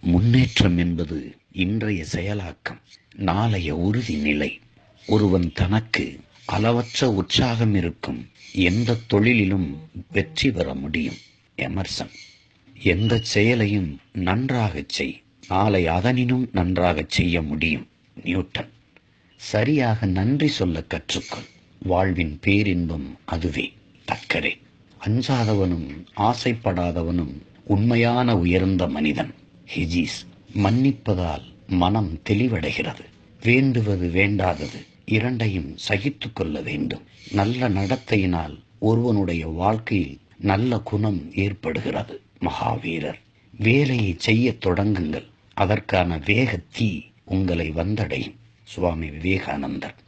முன்னேற்றம் என்பது இன்றைய செயலாக்கம் நாளைய உறுதி நிலை ஒருவன் தனக்கு அளவற்ற உற்சாகம் இருக்கும் எந்த தொழிலிலும் வெற்றி பெற முடியும் எமர்சன் எந்த செயலையும் நன்றாகச் செய் நாளை அதனினும் நன்றாகச் செய்ய முடியும் நியூட்டன் சரியாக நன்றி சொல்ல கற்றுக்கொள் வாழ்வின் பேரின்பம் அதுவே தக்கரே அஞ்சாதவனும் ஆசைப்படாதவனும் உண்மையான உயர்ந்த மனிதன் ஹிஜீஸ் மன்னிப்பதால் மனம் தெளிவடைகிறது வேண்டுவது வேண்டாதது இரண்டையும் சகித்து கொள்ள வேண்டும் நல்ல நடத்தையினால் ஒருவனுடைய வாழ்க்கையில் நல்ல குணம் ஏற்படுகிறது மகாவீரர் வேலையை செய்ய தொடங்குங்கள் அதற்கான வேக தீ உங்களை வந்தடையும் சுவாமி விவேகானந்தர்